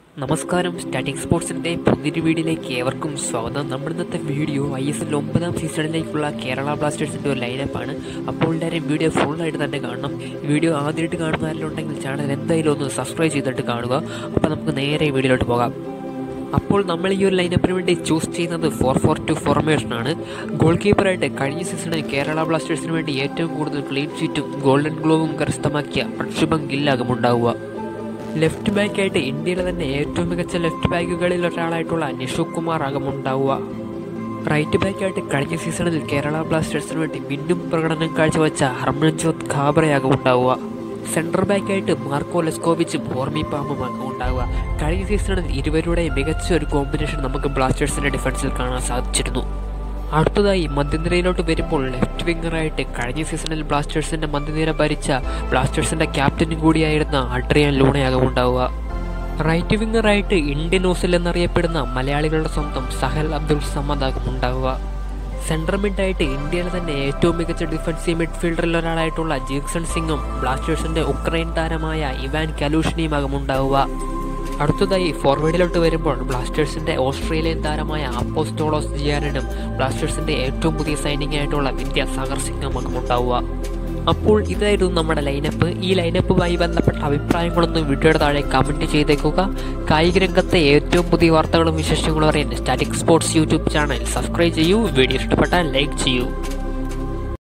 നമസ്കാരം സ്റ്റാറ്റിക് സ്പോർട്സിന്റെ പുതിയൊരു വീഡിയോയിലേക്ക് ഏവർക്കും സ്വാഗതം നമ്മുടെ ഇന്നത്തെ വീഡിയോ ഐ എസ് എൽ ഒമ്പതാം സീസണിലേക്കുള്ള കേരള ബ്ലാസ്റ്റേഴ്സിന്റെ ഒരു ലൈനപ്പാണ് അപ്പോൾ എല്ലാവരും വീഡിയോ ഫുള്ളായിട്ട് തന്നെ കാണണം വീഡിയോ ആദ്യമായിട്ട് കാണുന്ന ആരെങ്കിലും ഉണ്ടെങ്കിൽ ചാനൽ എന്തായാലും ഒന്ന് സബ്സ്ക്രൈബ് ചെയ്തിട്ട് കാണുക അപ്പോൾ നമുക്ക് നേരെ വീഡിയോയിലോട്ട് പോകാം അപ്പോൾ നമ്മൾ ഈ ഒരു ലൈനപ്പിന് വേണ്ടി ചൂസ് ചെയ്യുന്നത് ഫോർ ഫോർ ടു ഫോർമേഷനാണ് ഗോൾ കീപ്പറായിട്ട് കഴിഞ്ഞ സീസണിൽ കേരള ബ്ലാസ്റ്റേഴ്സിന് വേണ്ടി ഏറ്റവും കൂടുതൽ ക്ലീൻ ഷീറ്റും ഗോൾഡൻ ഗ്ലോവും കരസ്ഥമാക്കിയ പ്രക്ഷുഭം ഗില്ലാകും ഉണ്ടാവുക ലെഫ്റ്റ് ബാക്കായിട്ട് ഇന്ത്യയിലെ തന്നെ ഏറ്റവും മികച്ച ലെഫ്റ്റ് ബാക്കുകളിൽ ഒരാളായിട്ടുള്ള നിഷു കുമാർ ആകും ഉണ്ടാവുക റൈറ്റ് ബാക്കായിട്ട് കഴിഞ്ഞ സീസണിൽ കേരള ബ്ലാസ്റ്റേഴ്സിന് വേണ്ടി വീണ്ടും പ്രകടനം കാഴ്ചവെച്ച ഹർമൻജോത് ഖാബ്രയാകും ഉണ്ടാവുക സെൻട്രൽ ബാക്കായിട്ട് മാർക്കോ ലെസ്കോവിച്ചും ഓർമി പാമ്പുമാകും ഉണ്ടാവുക കഴിഞ്ഞ സീസണിൽ ഇരുവരുടെ മികച്ച ഒരു കോമ്പിനേഷൻ നമുക്ക് ബ്ലാസ്റ്റേഴ്സിന്റെ ഡിഫൻസിൽ കാണാൻ സാധിച്ചിരുന്നു അടുത്തതായി മധ്യനിരയിലോട്ട് വരുമ്പോൾ ലെഫ്റ്റ് വിങ്ങറായിട്ട് കഴിഞ്ഞ സീസണിൽ ബ്ലാസ്റ്റേഴ്സിന്റെ മധ്യനിര ഭരിച്ച ബ്ലാസ്റ്റേഴ്സിന്റെ ക്യാപ്റ്റനും കൂടിയായിരുന്ന അഡ്രിയൻ ലൂണയാകും ഉണ്ടാവുക റൈറ്റ് വിങ്ങറായിട്ട് ഇന്ത്യൻ ഓസിൽ എന്നറിയപ്പെടുന്ന മലയാളികളുടെ സ്വന്തം സഹൽ അബ്ദുൾ സമദാകും ഉണ്ടാവുക സെൻട്രൽ മിഡായിട്ട് ഇന്ത്യയിലെ തന്നെ ഏറ്റവും മികച്ച ഡിഫൻസീവ് മിഡ്ഫീൽഡറിൽ ഒരാളായിട്ടുള്ള ജീക്സൺ സിംഗും ബ്ലാസ്റ്റേഴ്സിന്റെ ഉക്രൈൻ താരമായ ഇവാൻ കലൂഷിനിയുമാകും ഉണ്ടാവുക അടുത്തതായി ഫോർവേഡിലോട്ട് വരുമ്പോൾ ബ്ലാസ്റ്റേഴ്സിന്റെ ഓസ്ട്രേലിയൻ താരമായ അപ്പോസ്റ്റോളോസ് ജിയാനനും ബ്ലാസ്റ്റേഴ്സിന്റെ ഏറ്റവും പുതിയ സൈനിങ് ആയിട്ടുള്ള വിദ്യാസാഗർ സിംഗുമാകും ഉണ്ടാവുക അപ്പോൾ ഇതായിരുന്നു നമ്മുടെ ലൈനപ്പ് ഈ ലൈനപ്പുമായി ബന്ധപ്പെട്ട അഭിപ്രായങ്ങളൊന്നും വീഡിയോയുടെ താഴെ കമൻറ്റ് ചെയ്തേക്കുക കായിക രംഗത്തെ ഏറ്റവും പുതിയ വാർത്തകളും വിശേഷങ്ങളും അറിയാൻ static sports YouTube channel subscribe ചെയ്യൂ വീഡിയോ ഇഷ്ടപ്പെട്ടാൽ ലൈക്ക് ചെയ്യൂ